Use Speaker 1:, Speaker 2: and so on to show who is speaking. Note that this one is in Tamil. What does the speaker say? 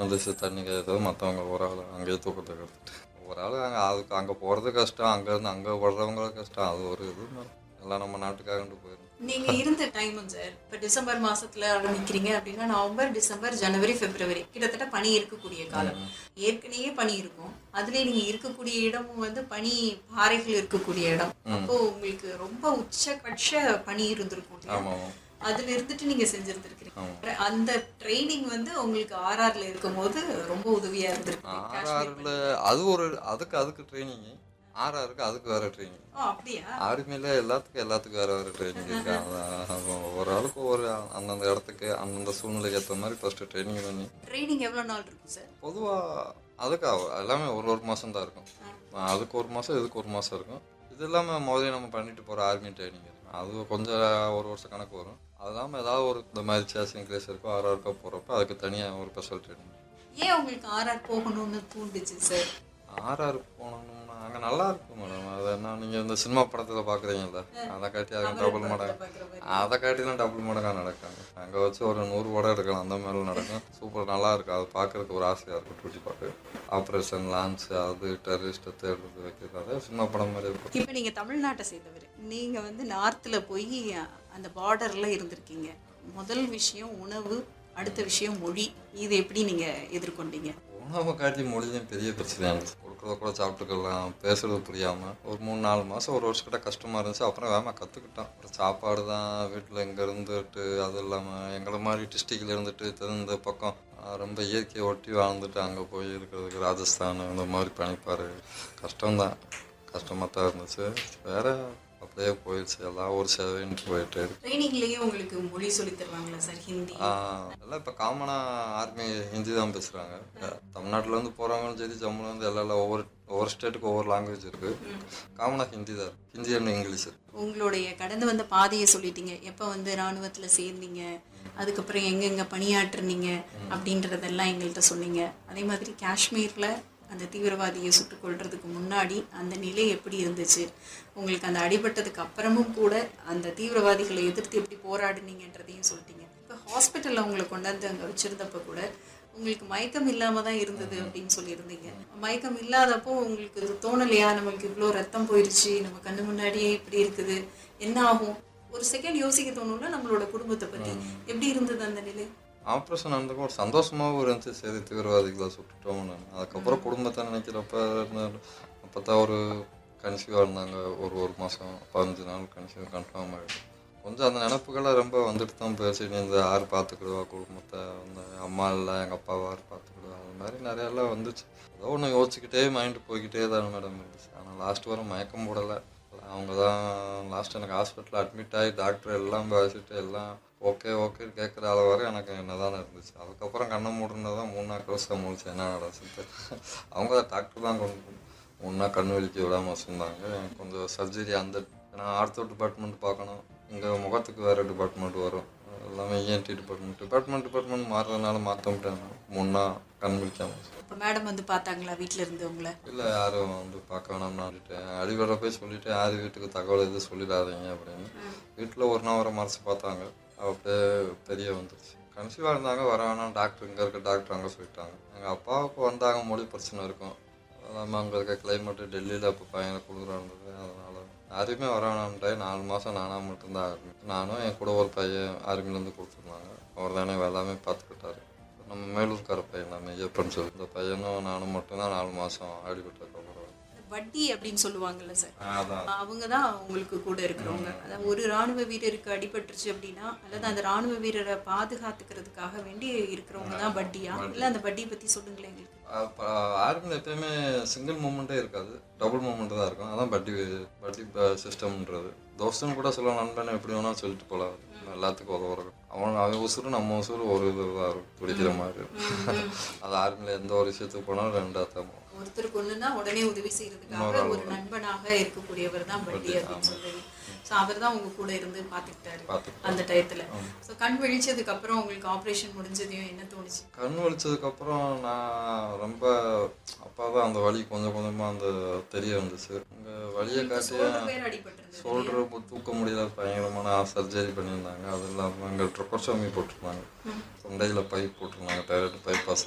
Speaker 1: திசை தண்ணி கேட்கறது மற்றவங்க ஒரு ஆள் அங்கேயே தூக்கத்தை கற்றுட்டு ஒரு ஆள் அங்கே அதுக்கு அங்கே போகிறது கஷ்டம் அங்கேருந்து அங்கே வர்றவங்களும் கஷ்டம் அது ஒரு இது எல்லாம் நம்ம நாட்டுக்காகண்டு போயிடும்
Speaker 2: நீங்க இருந்த டைமும் சார் இப்ப டிசம்பர் மாசத்துல ஆரம்பிக்கிறீங்க அப்படின்னா நவம்பர் டிசம்பர் ஜனவரி பிப்ரவரி கிட்டத்தட்ட பனி இருக்கக்கூடிய காலம் ஏற்கனவே பனி இருக்கும் அதுலயே நீங்க இருக்கக்கூடிய இடமும் வந்து பனி பாறைகள் இருக்கக்கூடிய இடம் அப்போ உங்களுக்கு ரொம்ப உச்சபட்ச பனி இருந்திருக்கும் இல்லையா?
Speaker 1: ஆமாம்
Speaker 2: அதுல இருந்துட்டு நீங்க செஞ்சிருந்திருக்கீங்க அந்த ட்ரைனிங் வந்து உங்களுக்கு ஆர்ஆர்ல இருக்கும்போது ரொம்ப உதவியா இருந்திருக்கு
Speaker 1: ஆர்ஆரில் அது ஒரு அதுக்கு அதுக்கு ட்ரைனிங்கு ஆர்ஆருக்கு அதுக்கு வேறு ட்ரைனிங்
Speaker 2: ஓ அப்படியா
Speaker 1: ஆர்மியில் எல்லாத்துக்கும் எல்லாத்துக்கும் வேறு வேறு ட்ரைனிங் இருக்கு அதான் ஒரு ஆளுக்கு ஒரு அந்தந்த இடத்துக்கு அந்தந்த சூழ்நிலைக்கு ஏற்ற மாதிரி ஃபஸ்ட்டு ட்ரைனிங் பண்ணி
Speaker 2: ட்ரைனிங் எவ்வளவு நாள் இருக்கும் சார்
Speaker 1: பொதுவாக அதுக்கு அவ- எல்லாமே ஒரு ஒரு மாதம் தான் இருக்கும் அதுக்கு ஒரு மாதம் இதுக்கு ஒரு மாதம் இருக்கும் இது இல்லாமல் முதல்ல நம்ம பண்ணிட்டு போகிற ஆர்மி ட்ரைனிங் இருக்கும் அது கொஞ்சம் ஒரு வருஷம் கணக்கு வரும் அது இல்லாமல் ஏதாவது ஒரு இந்த மாதிரி சேசிங் கிளேஸ் இருக்கோ ஆர்ஆருக்கோ போகிறப்ப அதுக்கு தனியாக ஒரு ஸ்பெஷல் ட்ரைனிங்
Speaker 2: ஏன் உங்களுக்கு ஆர்ஆர் போகணும்னு தூண்டுச்சு சார்
Speaker 1: ஆர்ஆர் போனோம்னா அங்கே நல்லா இருக்கும் மேடம் அது என்ன நீங்கள் இந்த சினிமா படத்தில் பார்க்குறீங்கல்ல அதை காட்டி அதுக்கு டபுள் மடங்கு
Speaker 2: பார்க்குற மாதிரி
Speaker 1: அதை காட்டிலாம் டபுள் மடங்காக நடக்காங்க அங்கே வச்சு ஒரு நூறு படம் எடுக்கலாம் அந்த மாதிரி நடக்கும் சூப்பர் நல்லா இருக்கும் அது பார்க்கறதுக்கு ஒரு ஆசையாக இருக்கும் டூட்டி பார்க்க ஆப்ரேஷன் லான்ச் அது டெரரிஸ்ட்டை தேடுறது வைக்கிறது அதே சினிமா படம் மாதிரி இருக்கும்
Speaker 2: இப்போ நீங்கள் தமிழ்நாட்டை சேர்ந்தவர் நீங்கள் வந்து நார்த்தில் போய் அந்த பார்டரில் இருந்திருக்கீங்க முதல் விஷயம் உணவு அடுத்த விஷயம் மொழி இதை எப்படி நீங்கள் எதிர்கொண்டீங்க
Speaker 1: உணவை காட்டி மொழியும் பெரிய பிரச்சனையாக இருந்துச்சு கொடுக்குறத கூட சாப்பிட்டுக்கலாம் பேசுறது புரியாமல் ஒரு மூணு நாலு மாதம் ஒரு வருஷக்கிட்ட கஷ்டமாக இருந்துச்சு அப்புறம் வேமா கற்றுக்கிட்டோம் அப்புறம் சாப்பாடு தான் வீட்டில் இங்கே இருந்துட்டு அது இல்லாமல் எங்களை மாதிரி டிஸ்ட்ரிக்டில் இருந்துட்டு இந்த பக்கம் ஆஹ், ரொம்ப இயற்கையை ஒட்டி வாழ்ந்துட்டு அங்கே போய் இருக்கிறதுக்கு ராஜஸ்தான் இந்த மாதிரி பனிப்பாரு கஷ்டம்தான் கஷ்டமாக தான் இருந்துச்சு வேற அப்படியே போயிடுச்சு எல்லாம் ஒரு சேவைன்ட்டு போயிட்டு இருக்கு
Speaker 2: ட்ரைனிங்லேயே உங்களுக்கு மொழி சொல்லி தருவாங்களா சார் ஹிந்தி
Speaker 1: ஆஹ் எல்லாம் இப்போ காமனாக ஆர்மி ஹிந்தி தான் பேசுகிறாங்க தமிழ்நாட்டிலேருந்து போகிறவங்களும் சரி ஜம்முலேருந்து எல்லாம் எல்லாம் ஒவ்வொரு ஒவ்வொரு ஸ்டேட்டுக்கு ஒவ்வொரு லாங்குவேஜ் இருக்குது காமனாக ஹிந்தி தான் இருக்கு. ஹிந்தி அண்ட் இங்கிலீஷ்
Speaker 2: உங்களுடைய கடந்து வந்த பாதையை சொல்லிட்டீங்க எப்போ வந்து இராணுவத்தில் சேர்ந்தீங்க அதுக்கப்புறம் எங்கெங்கே பணியாற்றுனீங்க அப்படின்றதெல்லாம் எங்கள்கிட்ட சொன்னீங்க அதே மாதிரி காஷ்மீரில் அந்த தீவிரவாதியை சுட்டுக் கொல்றதுக்கு முன்னாடி அந்த நிலை எப்படி இருந்துச்சு உங்களுக்கு அந்த அடிபட்டதுக்கு அப்புறமும் கூட அந்த தீவிரவாதிகளை எதிர்த்து எப்படி போராடுனீங்கன்றதையும் சொல்லிட்டீங்க இப்போ ஹாஸ்பிட்டலில் உங்களை கொண்டாந்து அங்கே வச்சுருந்தப்ப கூட உங்களுக்கு மயக்கம் இல்லாம தான் இருந்தது அப்படின்னு சொல்லியிருந்தீங்க மயக்கம் இல்லாதப்போ உங்களுக்கு இது தோணலையா நம்மளுக்கு இவ்வளோ ரத்தம் போயிருச்சு நம்ம கண்ணு முன்னாடியே இப்படி இருக்குது என்ன ஆகும் ஒரு செகண்ட் யோசிக்க தோணும்ல நம்மளோட குடும்பத்தை பத்தி எப்படி இருந்தது அந்த நிலை
Speaker 1: ஆப்ரேஷன் நடந்தப்போ ஒரு சந்தோஷமாகவும் இருந்துச்சு சரி தீவிரவாதிகளை சுட்டுட்டோம்னு அதுக்கப்புறம் குடும்பத்தை நினைக்கிறப்ப அப்போ தான் ஒரு கன்சீவாக இருந்தாங்க ஒரு ஒரு மாதம் பதினஞ்சு நாள் கன்சீவ் கன்ஃபார்ம் ஆகிடும் கொஞ்சம் அந்த நினப்புகள்லாம் ரொம்ப வந்துட்டு தான் போயிடுச்சு நீ இந்த யார் பார்த்துக்கிடுவா குடும்பத்தை அந்த அம்மா இல்லை எங்கள் அப்பாவை யார் பார்த்துக்கிடுவா அது மாதிரி நிறையெல்லாம் வந்துச்சு ஏதோ ஒன்று யோசிச்சுக்கிட்டே மைண்டு போய்கிட்டே தான் மேடம் இருந்துச்சு ஆனால் லாஸ்ட் வரை மயக்கம் போடலை அவங்க தான் லாஸ்ட் எனக்கு ஹாஸ்பிட்டலில் அட்மிட் ஆகி டாக்டர் எல்லாம் பேசிட்டு எல்லாம் ஓகே ஓகே கேட்குற அளவு வரை எனக்கு என்ன தான் இருந்துச்சு அதுக்கப்புறம் கண்ணை மூடுனது தான் மூணு நாள் வருஷம் முடிச்சு என்ன நடந்துச்சு அவங்க டாக்டர் தான் கொண்டு ஒன்றா கண் வெளிக்க விடாமல் வச்சுருந்தாங்க எனக்கு கொஞ்சம் சர்ஜரி அந்த ஏன்னா ஆர்த்தோ டிபார்ட்மெண்ட் பார்க்கணும் இங்கே முகத்துக்கு வேறு டிபார்ட்மெண்ட் வரும் எல்லாமே இஎன்டி டிபார்ட்மெண்ட் டிபார்ட்மெண்ட் டிபார்ட்மெண்ட் மாறுறதுனால மாற்ற முடியாது முன்னா கண் விழிக்காம
Speaker 2: இப்போ மேடம் வந்து பார்த்தாங்களா வீட்டில் இருந்தவங்கள
Speaker 1: இல்லை யாரும் வந்து பார்க்க வேணாம்னு சொல்லிட்டேன் அடிவர போய் சொல்லிட்டு யார் வீட்டுக்கு தகவல் எதுவும் சொல்லிடாதீங்க அப்படின்னு வீட்டில் ஒரு நாள் வர மறைச்சு பார்த்தாங்க அப்படியே தெரிய வந்துருச்சு கன்சீவாக இருந்தாங்க வர வேணாம் டாக்டர் இங்கே இருக்க டாக்டர் அங்கே சொல்லிட்டாங்க எங்கள் அப்பாவுக்கு வந்தாங்க மொழி பிரச்சனை இருக்கும் அது இல்லாமல் அங்கே இருக்க கிளைமேட்டு டெல்லியில் அப்போ பயங்கர குளிராக இருந்தது அதனால் யாரையுமே வர வேணாம்ட்டாய் நாலு மாதம் நானாக மட்டும்தான் ஆர்மி நானும் என் கூட ஒரு பையன் ஆர்மிலேருந்து கொடுத்துருந்தாங்க அவர் தானே எல்லாமே பார்த்துக்கிட்டாரு நம்ம மேலூர்கார பையன் நம்ம ஐயப்பன் சொல்லி இந்த பையனும் நானும் மட்டும்தான் நாலு மாதம் அடிபட்டதுக்கப்புறம்
Speaker 2: வட்டி அப்படின்னு சொல்லுவாங்கல்ல சார்
Speaker 1: அதான்
Speaker 2: அவங்க தான் உங்களுக்கு கூட இருக்கிறவங்க அதாவது ஒரு ராணுவ வீரருக்கு அடிபட்டுருச்சு அப்படின்னா அல்லது அந்த ராணுவ வீரரை பாதுகாத்துக்கிறதுக்காக வேண்டி இருக்கிறவங்க தான் பட்டியா இல்லை அந்த பட்டியை பற்றி சொல்லுங்களேன் எங்களுக்கு
Speaker 1: ஆர்மியில் எப்பயுமே சிங்கிள் மூமெண்ட்டே இருக்காது டபுள் மூமெண்ட் தான் இருக்கும் அதான் பட்டி பட்டி சிஸ்டம்ன்றது தோஸ்தன் கூட சில நண்பன் எப்படி வேணாலும் சொல்லிட்டு போகலாம் எல்லாத்துக்கும் உதவுறது அவன் அவன் உசுறு நம்ம உசுறு ஒரு இதுதான் இருக்கும் துடிக்கிற மாதிரி இருக்கும் அது ஆர்மியில் எந்த ஒரு விஷயத்துக்கு போனாலும் ரெண்டாக தான் போகும்
Speaker 2: ஒருத்தருக்கு ஒண்ணுன்னா உடனே உதவி செய்யறதுக்காக ஒரு நண்பனாக இருக்கக்கூடியவர் தான் பட்டி அப்படின்னு சொல்றது ஸோ அவர் தான் உங்க கூட இருந்து பார்த்துக்கிட்டாரு
Speaker 1: பார்த்துக்கிட்டாரு.
Speaker 2: அந்த டயத்துல ஸோ கண் விழிச்சதுக்கு அப்புறம் உங்களுக்கு ஆப்ரேஷன் முடிஞ்சதையும் என்ன தோணுச்சு
Speaker 1: கண் வலிச்சதுக்கப்புறம் நான் ரொம்ப அப்பா தான் அந்த வலி கொஞ்சம் கொஞ்சமாக அந்த தெரிய வந்துச்சு இங்கே வலியை காட்டி
Speaker 2: சோல்டர் பேர் அடிபட்டிருந்தது
Speaker 1: ஷோல்டர் இப்போ தூக்க முடியல பயங்கரமான சர்ஜரி பண்ணியிருந்தாங்க அது இல்லாமல் எங்கள் ட்ரொக்கோசோமி போட்டிருந்தாங்க தொண்டையில் பைப் போட்டிருந்தாங்க டைரக்ட் பைபாஸ்